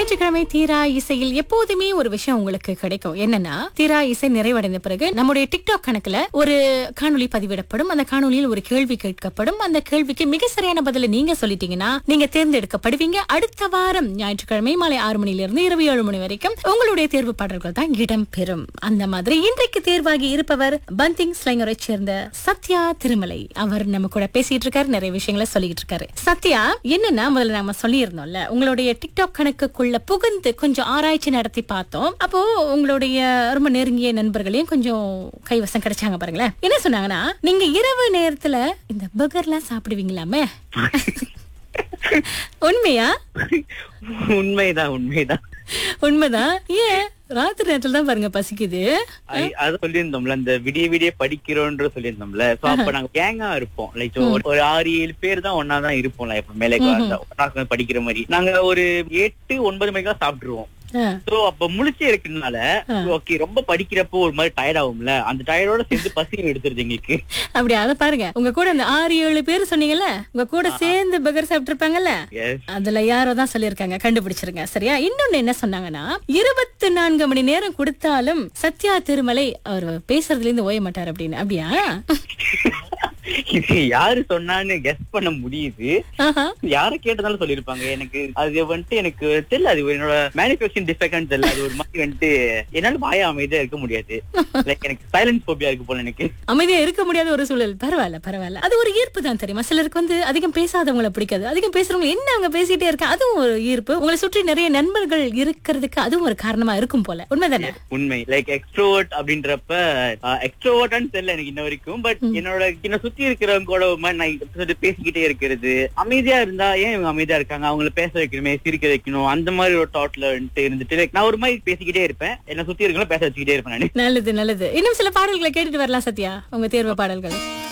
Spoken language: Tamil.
ஞாயிற்றுக்கிழமை தீரா இசையில் எப்போதுமே ஒரு விஷயம் உங்களுக்கு கிடைக்கும் என்னன்னா தீரா இசை நிறைவடைந்த பிறகு நம்முடைய டிக்டாக் கணக்குல ஒரு காணொளி பதிவிடப்படும் அந்த காணொளியில் ஒரு கேள்வி கேட்கப்படும் அந்த கேள்விக்கு மிக சரியான பதில நீங்க சொல்லிட்டீங்கன்னா நீங்க தேர்ந்தெடுக்கப்படுவீங்க அடுத்த வாரம் ஞாயிற்றுக்கிழமை மாலை ஆறு மணியிலிருந்து இரவு ஏழு மணி வரைக்கும் உங்களுடைய தேர்வு பாடல்கள் தான் இடம்பெறும் அந்த மாதிரி இன்றைக்கு தேர்வாகி இருப்பவர் பந்திங் ஸ்லைங்கரை சேர்ந்த சத்யா திருமலை அவர் நம்ம கூட பேசிட்டு இருக்காரு நிறைய விஷயங்களை சொல்லிட்டு இருக்காரு சத்யா என்னன்னா முதல்ல நம்ம சொல்லியிருந்தோம்ல உங்களுடைய டிக்டாக் கணக்குக்குள்ள புகுந்து கொஞ்சம் ஆராய்ச்சி நடத்தி பார்த்தோம் அப்போ உங்களுடைய ரொம்ப நெருங்கிய நண்பர்களையும் கொஞ்சம் கைவசம் கிடைச்சாங்க பாருங்களேன் என்ன சொன்னாங்கன்னா நீங்க இரவு நேரத்துல இந்த பர்கர்லாம் சாப்பிடுவீங்களாமே உண்மையா உண்மைதான் உண்மைதான் உண்மைதான் ஏன் ராத்திரி நேரத்துல தான் பாருங்க பசிக்குது ஐ- அது சொல்லியிருந்தோம்ல அந்த விடிய விடிய படிக்கிறோன்ற சொல்லியிருந்தோம்ல சோ அப்ப நாங்க கேங்கா இருப்போம் லைக் ஒரு ஆறு ஏழு பேர் தான் ஒன்னா தான் இருப்போம்ல எப்ப மேலே ஒன்னா உட்கார்ந்து படிக்கிற மாதிரி நாங்க ஒரு எட்டு ஒன்பது மணிக்கு தான் சாப்பிட்டுருவோம் ஆ. சோ அப்ப முழிச்சு இருக்கிறதுனால ஓகே ரொம்ப படிக்கிறப்போ ஒரு மாதிரி டயர்ட் ஆகும்ல அந்த டயர்டோட சேர்ந்து பசி எடுத்துருது எங்களுக்கு அப்படி அத பாருங்க உங்க கூட அந்த ஆறு ஏழு பேர் சொன்னீங்கல்ல உங்க கூட சேர்ந்து பர்கர் சாப்பிட்டு இருப்பாங்கல்ல எஸ் அதுல யாரோ தான் சொல்லிருக்காங்க கண்டுபிடிச்சிருங்க சரியா இன்னொன்னு என்ன சொன்னாங்கன்னா இருபத்தி நான்கு மணி நேரம் கொடுத்தாலும் சத்யா திருமலை அவர் பேசுறதுல இருந்து ஓய மாட்டார் அப்படின்னு அப்படியா இது யாரு சொன்னான்னு கெஸ் பண்ண முடியுது ஆஹா. யார கேட்டதாலும் சொல்லிருப்பாங்க எனக்கு அது வந்துட்டு எனக்கு தெரியல அது என்னோட மேனுபேக்சரிங் டிஃபெக்ட் தெரியல அது ஒரு மாதிரி வந்துட்டு என்னால வாய அமைதியா இருக்க முடியாது லைக் எனக்கு சைலன்ஸ் போபியா இருக்கு போல எனக்கு அமைதியா இருக்க முடியாத ஒரு சூழல் பரவாயில்ல பரவாயில்ல அது ஒரு ஈர்ப்பு தான் தெரியுமா சிலருக்கு வந்து அதிகம் பேசாதவங்களை பிடிக்காது அதிகம் பேசுறவங்க என்ன அவங்க பேசிட்டே இருக்க அதுவும் ஒரு ஈர்ப்பு உங்களை சுற்றி நிறைய நண்பர்கள் இருக்கிறதுக்கு அதுவும் ஒரு காரணமா இருக்கும் போல உண்மைதானே உண்மை லைக் எக்ஸ்ட்ரோவர்ட் அப்படின்றப்ப எக்ஸ்ட்ரோவர்ட்னு தெரியல எனக்கு இன்ன வரைக்கும் பட் என்னோட என்ன சுத்தி இருக்கிறவங்க கூட ஒரு மாதிரி நான் இப்ப பேசிக்கிட்டே இருக்கிறது அமைதியா இருந்தா ஏன் இவங்க அமைதியா இருக்காங்க அவங்கள பேச வைக்கணுமே சிரிக்க வைக்கணும் அந்த மாதிரி ஒரு தாட்ல வந்துட்டு இருந்துட்டு like நான் ஒரு மாதிரி பேசிக்கிட்டே இருப்பேன் என்ன சுத்தி இருக்கவங்கள பேச வச்சுக்கிட்டே இருப்பேன் நானு நல்லது நல்லது இன்னும் சில பாடல்களை கேட்டுட்டு வரலாம் சத்யா உங்க தேர்வு பாடல்கள்